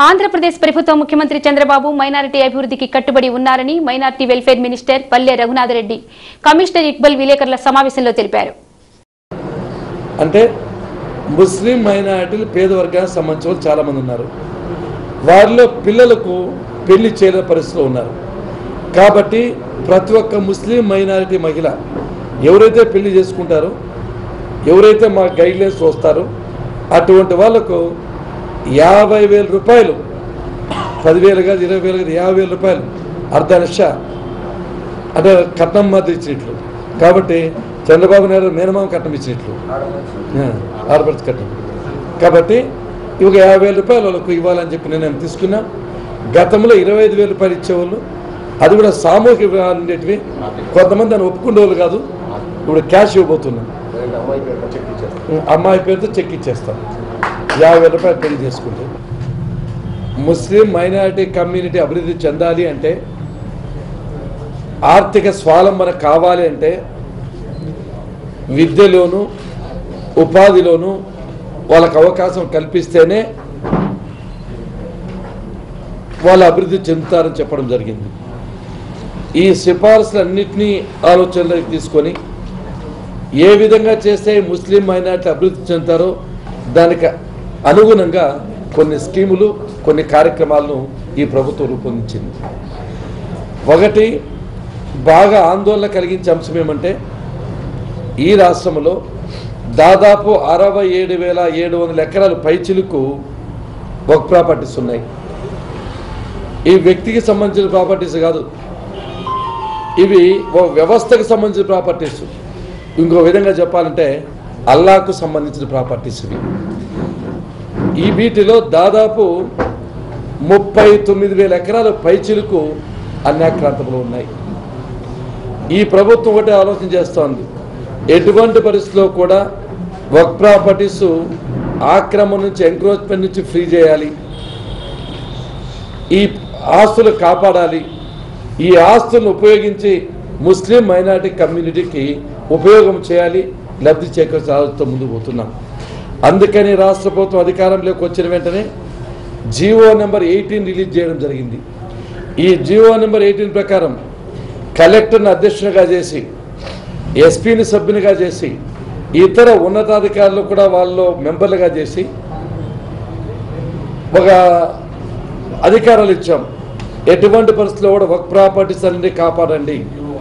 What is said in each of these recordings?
ఆంధ్రప్రదేశ్ ప్రభుత్వం ముఖ్యమంత్రి చంద్రబాబు మైనారిటీ అభివృద్ధికి కట్టుబడి ఉన్నారని మైనారిటీ వెల్ఫేర్ మినిస్టర్ పల్లె రఘునాథరెడ్డి కమిషనర్ ఇక్బల్ విలేకరుల సమావేశంలో తెలిపారు అంటే ముస్లిం మైనారిటీలు పేద వర్గానికి సంబంధించిన వాళ్ళు చాలామంది ఉన్నారు వారిలో పిల్లలకు పెళ్లి చేయలేని పరిస్థితిలో ఉన్నారు కాబట్టి ప్రతి ఒక్క ముస్లిం మైనారిటీ మహిళ ఎవరైతే పెళ్లి చేసుకుంటారో ఎవరైతే మా గైడ్లైన్స్ వస్తారో అటువంటి వాళ్ళకు యాభై వేల రూపాయలు పదివేలు కాదు ఇరవై వేలు కాదు యాభై వేల రూపాయలు అర్ధ లక్ష అంటే కట్నం మాత్రం ఇచ్చినట్లు కాబట్టి చంద్రబాబు నాయుడు మేనమామ కట్నం ఇచ్చినట్లు ఆ, ఆడపడుచు కట్నం కాబట్టి ఇవి యాభై వేల రూపాయలు వాళ్ళకు ఇవ్వాలని చెప్పి నేను తీసుకున్నా గతంలో ఇరవై ఐదు వేల రూపాయలు ఇచ్చేవాళ్ళు అది కూడా సామూహిక వివాహాలు ఉండేటివి కొంతమంది దాన్ని ఒప్పుకునే వాళ్ళు కాదు ఇప్పుడు క్యాష్ ఇవ్వబోతున్నాం అమ్మాయి పేరుతో చెక్ ఇచ్చేస్తాం యాభై వేల రూపాయలు పెళ్లి చేసుకుంటే ముస్లిం మైనారిటీ కమ్యూనిటీ అభివృద్ధి చెందాలి అంటే ఆర్థిక స్వాలంబన కావాలి అంటే విద్యలోను ఉపాధిలోను వాళ్ళకు అవకాశం కల్పిస్తేనే వాళ్ళు అభివృద్ధి చెందుతారని చెప్పడం జరిగింది ఈ సిఫార్సులన్నింటినీ ఆలోచనలోకి తీసుకొని ఏ విధంగా చేస్తే ముస్లిం మైనార్టీ అభివృద్ధి చెందుతారో దానికి అనుగుణంగా కొన్ని స్కీములు కొన్ని కార్యక్రమాలను ఈ ప్రభుత్వం రూపొందించింది ఒకటి బాగా ఆందోళన కలిగించే అంశం ఏమంటే ఈ రాష్ట్రంలో దాదాపు అరవై ఏడు వేల ఏడు వందల ఎకరాలు పైచిలుకు ఒక ప్రాపర్టీస్ ఉన్నాయి ఈ వ్యక్తికి సంబంధించిన ప్రాపర్టీస్ కాదు ఇవి ఓ వ్యవస్థకు సంబంధించిన ప్రాపర్టీస్ ఇంకో విధంగా చెప్పాలంటే అల్లాకు సంబంధించిన ప్రాపర్టీస్ ఇవి ఈ వీటిలో దాదాపు ముప్పై తొమ్మిది వేల ఎకరాల పైచిలుకు అన్యాక్రాంతంలో ఉన్నాయి ఈ ప్రభుత్వం ఒకటి ఆలోచన చేస్తోంది ఎటువంటి పరిస్థితిలో కూడా వర్క్ ప్రాపర్టీస్ ఆక్రమణ నుంచి ఎంక్రోచ్మెంట్ నుంచి ఫ్రీ చేయాలి ఈ ఆస్తులు కాపాడాలి ఈ ఆస్తులను ఉపయోగించి ముస్లిం మైనారిటీ కమ్యూనిటీకి ఉపయోగం చేయాలి లబ్ధి చేకూర్చే ఆలోచనతో ముందుకు పోతున్నాం అందుకని రాష్ట్ర ప్రభుత్వం అధికారంలోకి వచ్చిన వెంటనే జీవో నెంబర్ ఎయిటీన్ రిలీజ్ చేయడం జరిగింది ఈ జీవో నెంబర్ ఎయిటీన్ ప్రకారం కలెక్టర్ని అధ్యక్షునిగా చేసి ఎస్పీని సభ్యునిగా చేసి ఇతర ఉన్నతాధికారులు కూడా వాళ్ళు మెంబర్లుగా చేసి ఒక అధికారాలు ఇచ్చాం ఎటువంటి పరిస్థితుల్లో కూడా వర్క్ ప్రాపర్టీస్ అన్ని కాపాడండి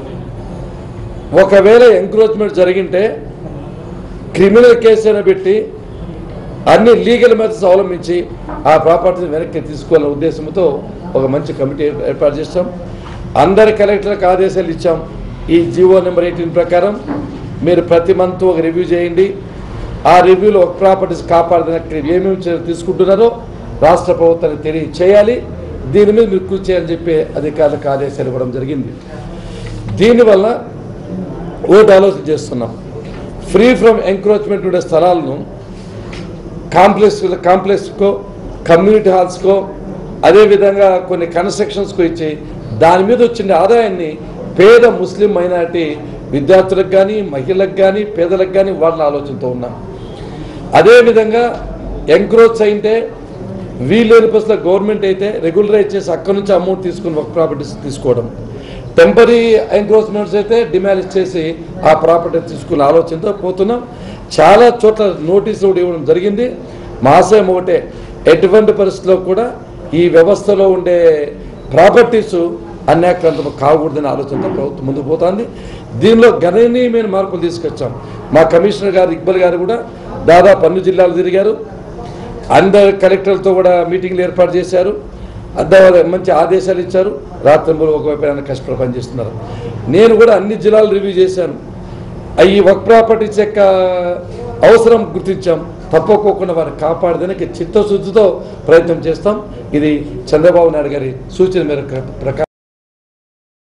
ఒకవేళ ఎంక్రోచ్మెంట్ జరిగింటే క్రిమినల్ కేసు అయినా పెట్టి అన్ని లీగల్ మెథడ్స్ అవలంబించి ఆ ప్రాపర్టీని వెనక్కి తీసుకోవాలనే ఉద్దేశంతో ఒక మంచి కమిటీ ఏర్ప- ఏర్పాటు చేస్తాం అందరి కలెక్టర్లకు ఆదేశాలు ఇచ్చాం ఈ జీవో నెంబర్ ఎయిటీన్ ప్రకారం మీరు ప్రతి మంత్ ఒక రివ్యూ చేయండి ఆ రివ్యూలో ఒక ప్రాపర్టీస్ కాపాడడానికి ఏమేమి చర్యలు తీసుకుంటున్నారో రాష్ట్ర ప్రభుత్వానికి తెలియ చేయాలి దీని మీద మీరు కృషి చేయాలని చెప్పి అధికారులకు ఆదేశాలు ఇవ్వడం జరిగింది దీనివల్ల ఓటు ఆలోచన చేస్తున్నాం ఫ్రీ ఫ్రమ్ ఎంక్రోచ్మెంట్ ఉండే స్థలాలను కాంప్లెక్స్ కాంప్లెక్స్కో కమ్యూనిటీ హాల్స్కో అదేవిధంగా కొన్ని కన్స్ట్రక్షన్స్కో ఇచ్చి దాని మీద వచ్చిన ఆదాయాన్ని పేద ముస్లిం మైనారిటీ విద్యార్థులకు కానీ మహిళలకు కానీ పేదలకు కానీ వాళ్ళ ఆలోచనతో ఉన్నాం అదేవిధంగా ఎంక్రోచ్ అయితే వీలేని బస్సులో గవర్నమెంట్ అయితే రెగ్యులరైజ్ చేసి అక్కడి నుంచి అమౌంట్ తీసుకుని ఒక ప్రాపర్టీస్ తీసుకోవడం టెంపరీ ఎంక్రోచ్మెంట్స్ అయితే డిమాలిష్ చేసి ఆ ప్రాపర్టీ తీసుకునే ఆలోచనతో పోతున్నాం చాలా చోట్ల నోటీసులు కూడా ఇవ్వడం జరిగింది మా ఆశయం ఒకటే ఎటువంటి పరిస్థితుల్లో కూడా ఈ వ్యవస్థలో ఉండే ప్రాపర్టీస్ అన్యాక్రాంతం కాకూడదనే ఆలోచనతో ప్రభుత్వం ముందుకు పోతుంది దీనిలో గణనీయమైన మార్పులు తీసుకొచ్చాం మా కమిషనర్ గారు ఇక్బల్ గారు కూడా దాదాపు అన్ని జిల్లాలు తిరిగారు అందరు కలెక్టర్లతో కూడా మీటింగ్లు ఏర్పాటు చేశారు అందరూ మంచి ఆదేశాలు ఇచ్చారు రాత్రింబులు ఒకవైపు ఆయన కష్టపడి పనిచేస్తున్నారు నేను కూడా అన్ని జిల్లాలు రివ్యూ చేశాను ఆ ఈ వర్క్ ప్రాపర్టీస్ యొక్క అవసరం గుర్తించాం తప్పకోకుండా వారిని కాపాడడానికి చిత్తశుద్ధితో ప్రయత్నం చేస్తాం ఇది చంద్రబాబు నాయుడు గారి సూచన మేరకు ప్రకారం